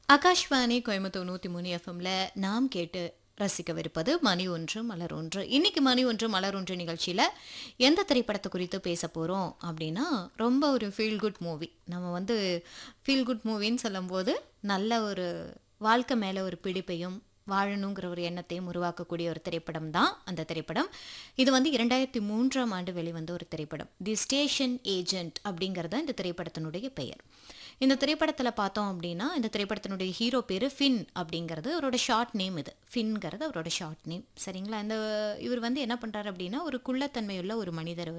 ஆகாஷ்வாணி கோயம்புத்தூர் நூற்றி மூணு எஃப்எம்ல நாம் கேட்டு ரசிக்கவிருப்பது மணி ஒன்று மலர் ஒன்று இன்னைக்கு மணி ஒன்று மலர் ஒன்று நிகழ்ச்சியில் எந்த திரைப்படத்தை குறித்து பேச போகிறோம் அப்படின்னா ரொம்ப ஒரு ஃபீல் குட் மூவி நம்ம வந்து ஃபீல் குட் மூவின்னு சொல்லும்போது நல்ல ஒரு வாழ்க்கை மேலே ஒரு பிடிப்பையும் வாழணுங்கிற ஒரு எண்ணத்தையும் உருவாக்கக்கூடிய ஒரு திரைப்படம் தான் அந்த திரைப்படம் இது வந்து இரண்டாயிரத்தி மூன்றாம் ஆண்டு வெளிவந்த ஒரு திரைப்படம் தி ஸ்டேஷன் ஏஜென்ட் அப்படிங்கிறது இந்த திரைப்படத்தினுடைய பெயர் இந்த திரைப்படத்தில் பார்த்தோம் அப்படின்னா இந்த திரைப்படத்தினுடைய ஹீரோ பேர் ஃபின் அப்படிங்கிறது அவரோட ஷார்ட் நேம் இது ஃபின்ங்கிறது அவரோட ஷார்ட் நேம் சரிங்களா இந்த இவர் வந்து என்ன பண்ணுறாரு அப்படின்னா ஒரு குள்ளத்தன்மையுள்ள ஒரு மனிதர்